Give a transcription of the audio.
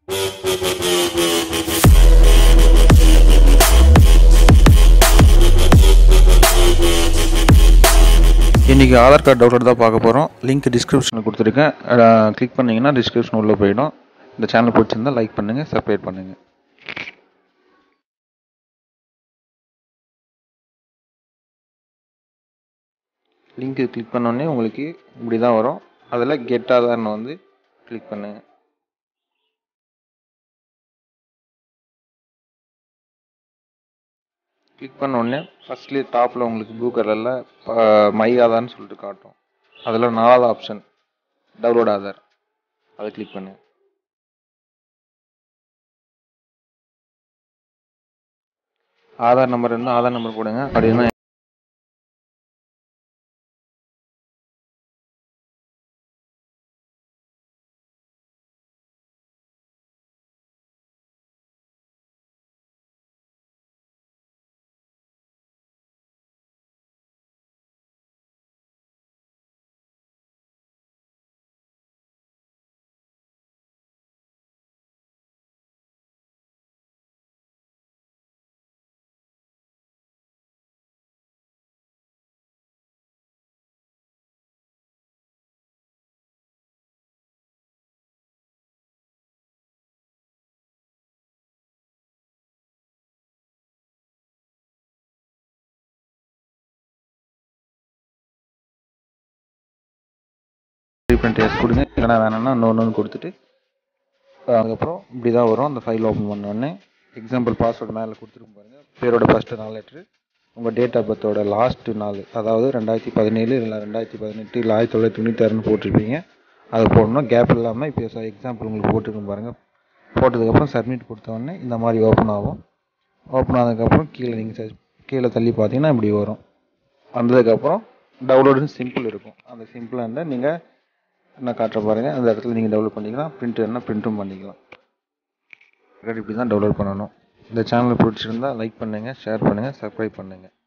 இன்றைக்கி Aadhaar card download தான் பார்க்க போகிறோம் லிங்க் டிஸ்கிரிப்ஷனில் கொடுத்துருக்கேன் கிளிக் பண்ணிங்கன்னா டிஸ்கிரிப்ஷன் உள்ளே போயிடும் இந்த சேனல் பிடிச்சிருந்தா லைக் பண்ணுங்கள் சப்ஸ்கிரைப் பண்ணுங்கள் லிங்க்கு கிளிக் பண்ணோடனே உங்களுக்கு இப்படி தான் வரும் அதில் கெட் ஆதார்னு வந்து கிளிக் பண்ணுங்கள் கிளிக் பண்ண உடனே ஃபஸ்ட்லேயே டாப்பில் உங்களுக்கு ப்ளூ கலரில் மை ஆதார்னு சொல்லிட்டு காட்டும் அதில் நாலாவது ஆப்ஷன் டவுன்லோட் ஆதார் அதை கிளிக் பண்ணுங்க ஆதார் நம்பர் இருந்தால் ஆதார் நம்பர் போடுங்க அப்படின்னா ரீப்ரிண்ட் எஸ் கொடுங்க இல்லைனா வேணும்னா இன்னொன்று கொடுத்துட்டு அதுக்கப்புறம் இப்படி தான் வரும் அந்த ஃபைல் ஓப்பன் பண்ண உடனே எக்ஸாம்பிள் பாஸ்வேர்டு மேலே கொடுத்துருக்கும் பாருங்கள் பேரோட ஃபஸ்ட்டு நாலு லெட்ரு உங்கள் டேட் ஆஃப் பர்த்தோட லாஸ்ட்டு நாள் அதாவது ரெண்டாயிரத்தி பதினேழு இல்லை ரெண்டாயிரத்தி பதினெட்டு இல்லை ஆயிரத்தி தொள்ளாயிரத்தி தொண்ணூத்தாறுன்னு போட்டிருப்பீங்க அதை போடணும் கேப் இல்லாமல் இப்போ எக்ஸாம்பிள் உங்களுக்கு போட்டிருக்கும் பாருங்கள் போட்டதுக்கப்புறம் சப்மிட் கொடுத்த உடனே இந்த மாதிரி ஓப்பன் ஆகும் ஓப்பன் ஆனதுக்கப்புறம் கீழே நீங்கள் கீழே தள்ளி பார்த்தீங்கன்னா இப்படி வரும் வந்ததுக்கப்புறம் டவுன்லோடுன்னு சிம்பிள் இருக்கும் அந்த சிம்பிளாக இருந்தால் நீங்கள் என்ன காட்டுற பாருங்கள் அந்த இடத்துல நீங்கள் டவுன்லோட் பண்ணிக்கலாம் பிரிண்ட் வேணால் பிரிண்ட்டும் பண்ணிக்கலாம் இப்படி தான் டவுன்லோட் பண்ணணும் இந்த சேனலை பிடிச்சிருந்தா லைக் பண்ணுங்கள் ஷேர் பண்ணுங்கள் சப்ஸ்கிரைப் பண்ணுங்கள்